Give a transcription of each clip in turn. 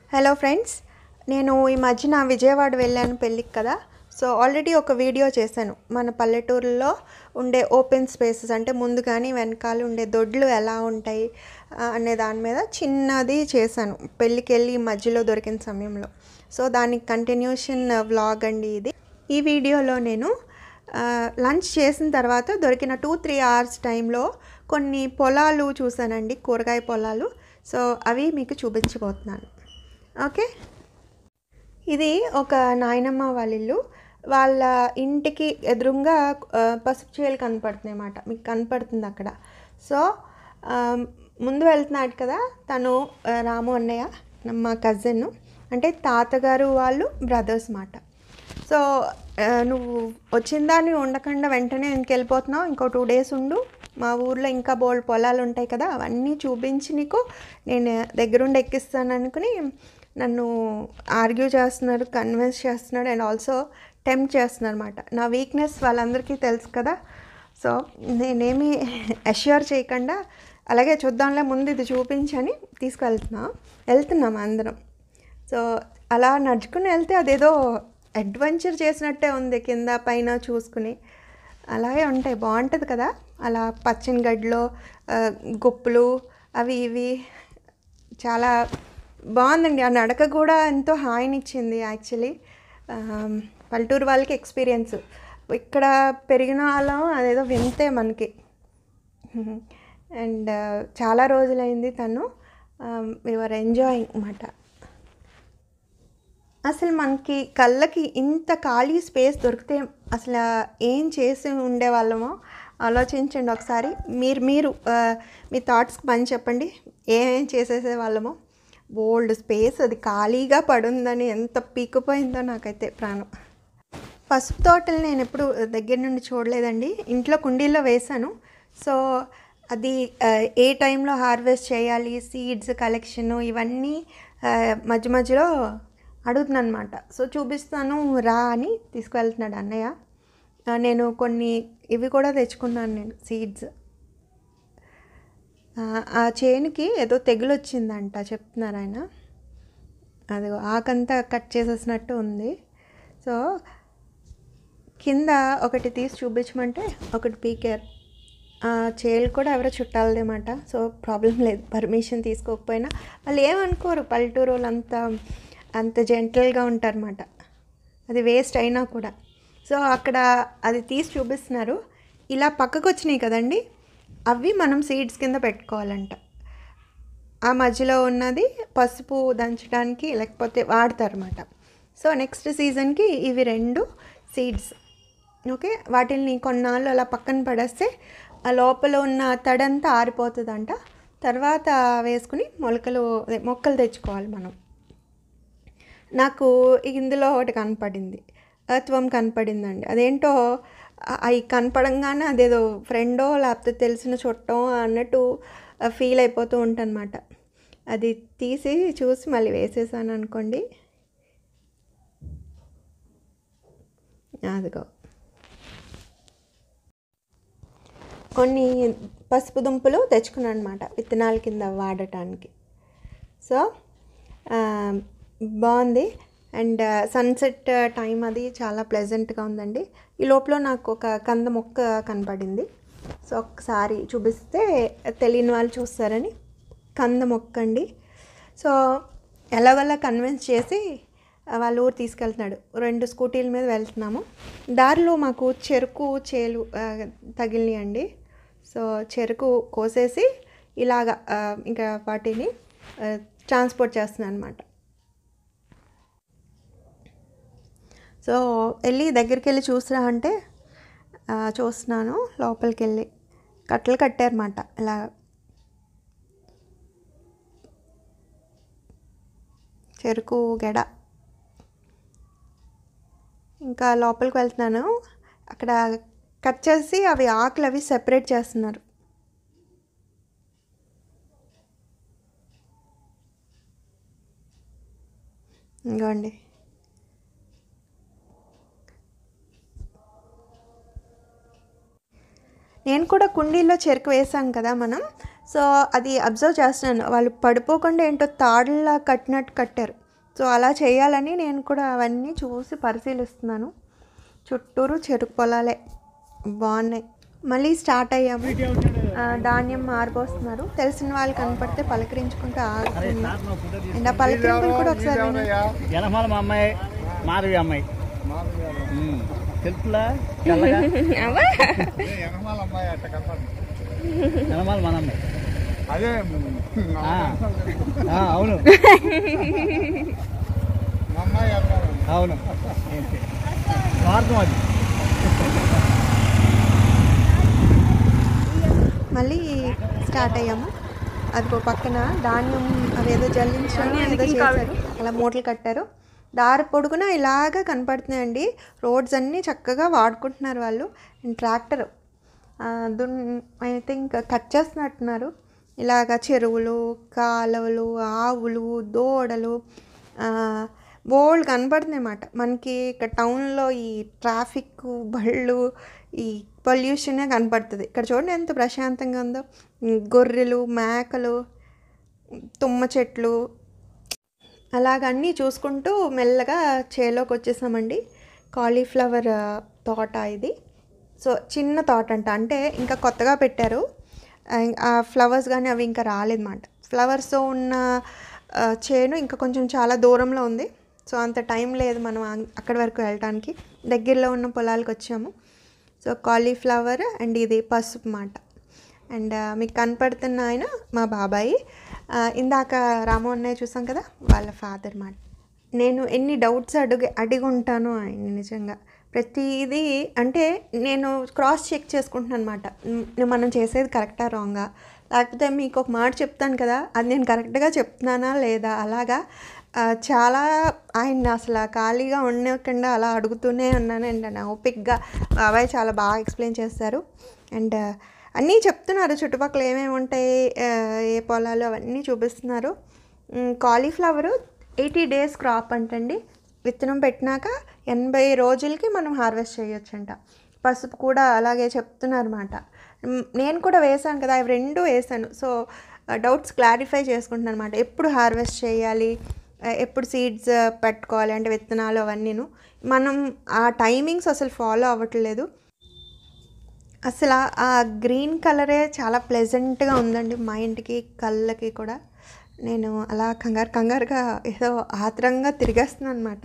Hello friends నేను ఈ మధ్యన విజయవాడ వెళ్ళాను పెళ్ళికి కదా సో ఆల్రెడీ ఒక వీడియో చేశాను మన పల్లెటూరులో ఉండే ఓపెన్ స్పేసెస్ అంటే ముందు కానీ వెనకాల ఉండే దొడ్లు ఎలా ఉంటాయి ఆ, అనే దాని మీద చిన్నది చేశాను పెళ్ళికి వెళ్ళి ఈ మధ్యలో దొరికిన సమయంలో సో దానికి కంటిన్యూషన్ వ్లాగ్ అండి ఇది ఈ వీడియోలో నేను ఆ, లంచ్ చేసిన తర్వాత దొరికిన టూ త్రీ అవర్స్ టైంలో కొన్ని పొలాలు చూశానండి కూరగాయ పొలాలు సో అవి మీకు చూపించబోతున్నాను ఓకే ఇది ఒక నాయనమ్మ వాళ్ళ ఇల్లు వాళ్ళ ఇంటికి ఎదురుగా ఆ, పసుపు చేలు కనపడుతున్నాయి అన్నమాట మీకు కనపడుతుంది అక్కడ సో ఆ, ముందు వెళ్తున్నాడు కదా తను ఆ, రాము అన్నయ్య మా కజిన్ అంటే తాతగారు వాళ్ళు బ్రదర్స్ మాట సో ఆ, నువ్వు వచ్చిన దాన్ని ఉండకుండా వెంటనే ఇంటికి వెళ్ళిపోతున్నావు ఇంకో టూ డేస్ ఉండు మా ఊర్లో ఇంకా బోల్డ్ పొలాలు ఉంటాయి కదా అవన్నీ చూపించి నీకు నేను దగ్గరుండి ఎక్కిస్తాను అనుకుని నన్ను ఆర్గ్యూ చేస్తున్నారు కన్విన్స్ చేస్తున్నాడు అండ్ ఆల్సో టెంప్ట్ చేస్తున్నారు అనమాట నా వీక్నెస్ వాళ్ళందరికీ తెలుసు కదా సో నేనేమి అష్యూర్ చేయకుండా అలాగే చూద్దాంలే ముందు ఇది చూపించని తీసుకువెళ్తున్నా వెళ్తున్నాం అందరం సో అలా నడుచుకుని వెళ్తే అదేదో అడ్వెంచర్ చేసినట్టే ఉంది కింద పైన చూసుకుని అలాగే ఉంటాయి బాగుంటుంది కదా అలా పచ్చని గడ్డిలో ఆ, గుప్పులు అవి ఇవి చాలా బాగుందండి ఆ నడక కూడా ఎంతో హాయినిచ్చింది యాక్చువల్లీ పల్లెటూరు వాళ్ళకి ఎక్స్పీరియన్స్ ఇక్కడ పెరిగిన వాళ్ళం అదేదో వింతే మనకి అండ్ చాలా రోజులైంది తను వివర్ ఎంజాయింగ్ అన్నమాట అసలు మనకి కళ్ళకి ఇంత ఖాళీ స్పేస్ దొరికితే అసలు ఏం చేసి ఉండేవాళ్ళమో ఆలోచించండి ఒకసారి మీరు మీరు ఆ, మీ థాట్స్కి పని చెప్పండి ఏమేం చేసేసే వాళ్ళమో బోల్డ్ స్పేస్ అది ఖాళీగా పడుందని ఎంత పీకిపోయిందో నాకైతే ప్రాణం పసుపు తోటలు నేను ఎప్పుడు దగ్గర నుండి చూడలేదండి ఇంట్లో కుండీల్లో వేశాను సో అది ఆ, ఏ టైంలో హార్వెస్ట్ చేయాలి సీడ్స్ కలెక్షన్ ఇవన్నీ ఆ, మధ్య మధ్యలో అడుగుతున్నాను అనమాట సో చూపిస్తాను రా అని తీసుకువెళ్తున్నాడు అన్నయ్య ఆ, నేను కొన్ని ఇవి కూడా తెచ్చుకున్నాను నేను సీడ్స్ ఆ చేనుకి ఏదో తెగులు వచ్చిందంట చెప్తున్నారు ఆయన అది ఆకంతా కట్ చేసేసినట్టు ఉంది సో కింద ఒకటి తీసి చూపించమంటే ఒకటి పీకారు ఆ చేలు కూడా ఎవరో చుట్టాలదేమాట సో ప్రాబ్లం లేదు పర్మిషన్ తీసుకోకపోయినా వాళ్ళు ఏమనుకోరు పల్లెటూరు వాళ్ళు అంత అంత జెంటల్గా ఉంటారన్నమాట అది వేస్ట్ అయినా కూడా సో అక్కడ అది తీసి చూపిస్తున్నారు ఇలా పక్కకు వచ్చినాయి కదండి అవి మనం సీడ్స్ కింద పెట్టుకోవాలంట ఆ మధ్యలో ఉన్నది పసుపు దంచడానికి లేకపోతే వాడతారన్నమాట సో నెక్స్ట్ సీజన్కి ఇవి రెండు సీడ్స్ ఓకే వాటిని కొన్నాళ్ళు అలా పక్కన పడేస్తే ఆ లోపల ఉన్న తడంతా ఆరిపోతుందంట తర్వాత వేసుకుని మొలకలు అదే మొక్కలు తెచ్చుకోవాలి మనం నాకు ఇందులో ఒకటి కనపడింది అత్వం కనపడిందండి అదేంటో అ- అవి కనపడంగానే అదేదో ఫ్రెండో లేకపోతే తెలిసిన చుట్టం అన్నట్టు ఫీల్ అయిపోతూ ఉంటానమాట అది తీసి చూసి మళ్ళీ వేసేసాను అనుకోండి అదిగో కొన్ని పసుపు దుంపలు తెచ్చుకున్నాను అనమాట విత్తనాల కింద వాడటానికి సో ఆ, బాగుంది అండ్ సన్సెట్ టైం అది చాలా ప్లెజెంట్గా ఉందండి ఈ లోపల నాకు ఒక కంద మొక్క కనపడింది సో ఒకసారి చూపిస్తే తెలియని వాళ్ళు చూస్తారని కంద మొక్క అండి సో ఎలాగోలా కన్విన్స్ చేసి ఆ, వాళ్ళ ఊరు తీసుకెళ్తున్నాడు రెండు స్కూటీల మీద వెళ్తున్నాము దారిలో మాకు చెరుకు చేలు ఆ, తగిలినాయండి సో చెరుకు కోసేసి ఇలాగా ఆ, ఇంకా వాటిని ట్రాన్స్పోర్ట్ చేస్తున్నాను అనమాట సో వెళ్ళి దగ్గరికి వెళ్ళి చూసిరా అంటే ఆ, చూస్తున్నాను లోపలికి వెళ్ళి కట్టలు కట్టారన్నమాట ఇలా చెరుకు గెడ ఇంకా లోపలికి వెళ్తున్నాను అక్కడ కట్ చేసి అవి ఆకులు అవి సెపరేట్ చేస్తున్నారు ఇంకోండి నేను కూడా కుండీల్లో చెరుకు వేసాం కదా మనం సో అది అబ్జర్వ్ చేస్తున్నాను వాళ్ళు పడిపోకుండా ఏంటో తాడులా కట్టినట్టు కట్టారు సో అలా చేయాలని నేను కూడా అవన్నీ చూసి పరిశీలిస్తున్నాను చుట్టూరు చెరుకు పొలాలే బాగున్నాయి మళ్ళీ స్టార్ట్ అయ్యాము ఆ, ధాన్యం మారిపోస్తున్నారు తెలిసిన వాళ్ళు కనపడితే పలకరించుకుంటూ ఆగుతున్నాం అండ్ ఆ పలకరింపులు కూడా ఒకసారి వినండి. జనమాల మా అమ్మాయి మాధవి అమ్మాయి ఉమ్. తెలుపులా తెల్లగా జనమాల మన అమ్మాయి అదే ఆ. ఆ, అవును మా అమ్మాయి అమ్మాయి అవును మార్గం అది మళ్ళీ స్టార్ట్ అయ్యాము అదిగో పక్కన ధాన్యం అవేదో జల్లించడం ఏదో చేశారు అలా మూటలు కట్టారు దారి పొడుగున ఇలాగా కనపడుతున్నాయండి రోడ్స్ అన్నీ చక్కగా వాడుకుంటున్నారు వాళ్ళు అండ్ ట్రాక్టర్ దున్ ఐ థింక్ కట్ చేస్తున్నట్టున్నారు ఇలాగ చెరువులు కాలువలు ఆవులు దూడలు బోల్డ్ కనపడుతున్నాయి అన్నమాట మనకి ఇక్కడ టౌన్లో ఈ ట్రాఫిక్ బళ్ళు ఈ పొల్యూషనే కనపడుతుంది ఇక్కడ చూడండి ఎంత ప్రశాంతంగా ఉందో ఈ గొర్రెలు మేకలు తుమ్మ చెట్లు అలాగ అన్నీ చూసుకుంటూ మెల్లగా చేలోకి వచ్చేసామండి కాలీఫ్లవర్ ఆ, తోట ఇది సో చిన్న తోట అంట అంటే ఇంకా కొత్తగా పెట్టారు ఆ- ఆ ఫ్లవర్స్ కానీ అవి ఇంకా రాలేదన్నమాట ఫ్లవర్స్తో ఉన్న ఆ, చేను ఇంకా కొంచెం చాలా దూరంలో ఉంది సో అంత టైం లేదు మనం అం- అక్కడి వరకు వెళ్ళటానికి దగ్గరలో ఉన్న పొలాలకు వచ్చాము సో కాలీఫ్లవర్ అండ్ ఇది పసుపు మాట అండ్ మీకు కనపడుతున్న ఆయన మా బాబాయి ఆ, ఇందాక రాము అన్నయ్య చూసాం కదా వాళ్ళ ఫాదర్ మాట నేను ఎన్ని డౌట్స్ అడుగు అడిగి ఉంటానో ఆయన నిజంగా ప్రతిదీ అంటే నేను క్రాస్ చెక్ చేసుకుంటున్నాను అనమాట మనం చేసేది కరెక్టా రాంగా లేకపోతే మీకు ఒక మాట చెప్తాను కదా అది నేను కరెక్ట్గా చెప్తున్నానా లేదా అలాగా ఆ, చాలా ఆయన అసలు ఖాళీగా ఉండకుండా అలా అడుగుతూనే ఉన్నాను అండ్ నా ఓపిక్గా బాబాయ్ చాలా బాగా ఎక్స్ప్లెయిన్ చేస్తారు అండ్ అన్నీ చెప్తున్నారు చుట్టుపక్కల ఏమేమి ఉంటాయి ఆ, ఏ పొలాలు అవన్నీ చూపిస్తున్నారు కాలీఫ్లవరు ఎయిటీ డేస్ క్రాప్ అంటండి విత్తనం పెట్టినాక ఎనభై రోజులకి మనం హార్వెస్ట్ చేయొచ్చంట పసుపు కూడా అలాగే చెప్తున్నారు అనమాట నేను కూడా వేసాను కదా అవి రెండు వేసాను సో డౌట్స్ క్లారిఫై చేసుకుంటున్నాను అనమాట ఎప్పుడు హార్వెస్ట్ చేయాలి ఆ, ఎప్పుడు సీడ్స్ పెట్టుకోవాలి అంటే విత్తనాలు అవన్నీను మనం ఆ టైమింగ్స్ అసలు ఫాలో అవ్వట్లేదు అసలు ఆ- ఆ గ్రీన్ కలరే చాలా ప్లెజెంట్గా ఉందండి మైండ్కి కళ్ళకి కూడా నేను అలా కంగారు కంగారుగా ఏదో ఆత్రంగా తిరిగేస్తున్నాను అనమాట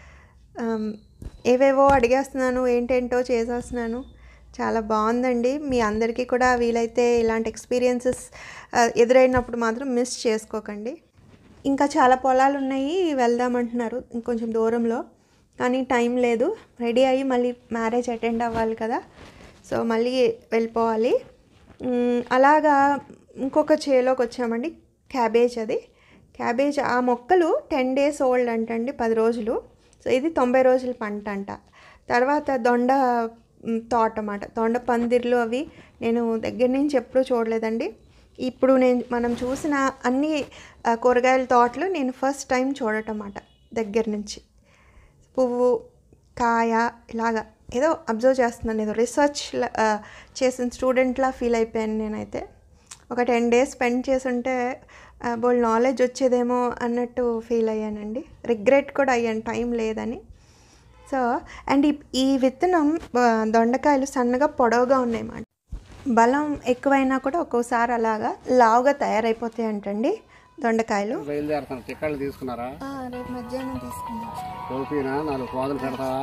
ఏవేవో అడిగేస్తున్నాను ఏంటేంటో చేసేస్తున్నాను చాలా బాగుందండి మీ అందరికీ కూడా వీలైతే ఇలాంటి ఎక్స్పీరియన్సెస్ ఎదురైనప్పుడు మాత్రం మిస్ చేసుకోకండి ఇంకా చాలా పొలాలు ఉన్నాయి వెళ్దామంటున్నారు ఇంకొంచెం దూరంలో కానీ టైం లేదు రెడీ అయ్యి మళ్ళీ మ్యారేజ్ అటెండ్ అవ్వాలి కదా సో మళ్ళీ వెళ్ళిపోవాలి మ్, అలాగా ఇంకొక చేలోకి వచ్చామండి క్యాబేజ్ అది క్యాబేజ్ ఆ మొక్కలు టెన్ డేస్ ఓల్డ్ అంటండి పది రోజులు సో ఇది తొంభై రోజుల పంట అంట తర్వాత దొండ మ్, తోట అన్నమాట దొండ పందిర్లు అవి నేను దగ్గర నుంచి ఎప్పుడూ చూడలేదండి ఇప్పుడు నేను మనం చూసిన అన్ని ఆ, కూరగాయల తోటలు నేను ఫస్ట్ టైం చూడటం అన్నమాట దగ్గర నుంచి పువ్వు కాయ ఇలాగా ఏదో అబ్జర్వ్ చేస్తున్నాను ఏదో రీసెర్చ్ చేసిన స్టూడెంట్లా ఫీల్ అయిపోయాను నేనైతే ఒక టెన్ డేస్ స్పెండ్ చేసుంటే బోల్ నాలెడ్జ్ వచ్చేదేమో అన్నట్టు ఫీల్ అయ్యానండి రిగ్రెట్ కూడా అయ్యాను టైం లేదని సో అండ్ ఈ ఈ విత్తనం ఆ, దొండకాయలు సన్నగా పొడవుగా ఉన్నాయి అన్నమాట బలం ఎక్కువైనా కూడా ఒక్కోసారి అలాగా లావుగా తయారైపోతాయి అంటండి దొండకాయలు బయలుదేరుతాను టిక్కాళ్ళు తీసుకున్నారా రేపు మధ్యాహ్నం తీసుకుందాం కోపినా నాలుగు కోదలు పెడతావా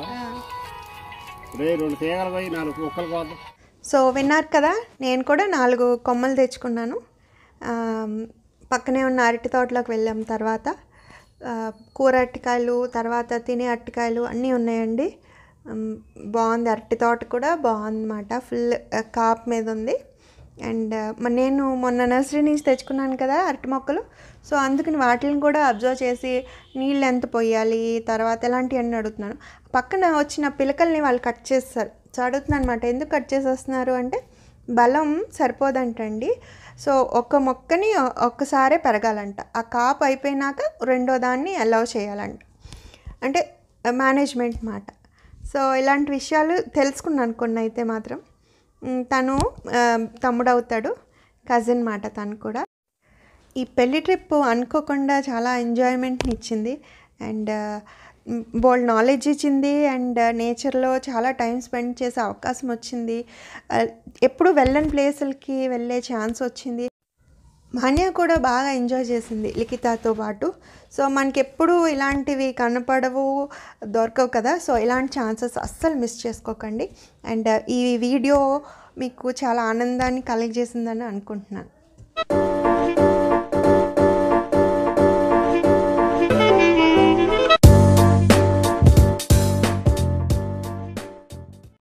రే రెండు తీగలు పోయి నాలుగు కుక్కలు కోద్దాం సో విన్నారు కదా నేను కూడా నాలుగు కొమ్మలు తెచ్చుకున్నాను ఆ, పక్కనే ఉన్న అరటి తోటలోకి వెళ్ళాం తర్వాత ఆ, కూర అరటికాయలు తర్వాత తినే అరటికాయలు అన్నీ ఉన్నాయండి ఉమ్, బాగుంది అరటి తోట కూడా బాగుందన్నమాట ఫుల్ కాప్ మీద ఉంది అండ్ మ- నేను మొన్న నర్సరీ నుంచి తెచ్చుకున్నాను కదా అరటి మొక్కలు సో అందుకని వాటిని కూడా అబ్జర్వ్ చేసి నీళ్ళు ఎంత పోయాలి తర్వాత ఎలాంటివన్నీ అడుగుతున్నాను పక్కన వచ్చిన పిలకల్ని వాళ్ళు కట్ చేస్తారు సో అడుగుతున్నాను అనమాట ఎందుకు కట్ చేసేస్తున్నారు అంటే బలం సరిపోదంటండి సో ఒక్క మొక్కని ఒ- ఒక్కసారే పెరగాలంట ఆ కాపు అయిపోయినాక రెండో దాన్ని అలౌ చేయాలంట అంటే మేనేజ్మెంట్ మాట సో ఇలాంటి విషయాలు తెలుసుకున్నాను కొన్ని అయితే మాత్రం మ్, తను ఆ, తమ్ముడు అవుతాడు కజిన్ మాట తను కూడా ఈ పెళ్లి ట్రిప్ అనుకోకుండా చాలా ఎంజాయ్మెంట్ని ఇచ్చింది అండ్ బోల్డ్ నాలెడ్జ్ ఇచ్చింది అండ్ నేచర్లో చాలా టైం స్పెండ్ చేసే అవకాశం వచ్చింది ఆ, ఎప్పుడు వెళ్ళని ప్లేసులకి వెళ్ళే ఛాన్స్ వచ్చింది మాన్య కూడా బాగా ఎంజాయ్ చేసింది లిఖితాతో పాటు సో మనకి ఎప్పుడు ఇలాంటివి కనపడవు దొరకవు కదా సో ఇలాంటి ఛాన్సెస్ అస్సలు మిస్ చేసుకోకండి అండ్ ఈ వీడియో మీకు చాలా ఆనందాన్ని కలెక్ట్ చేసిందని అనుకుంటున్నాను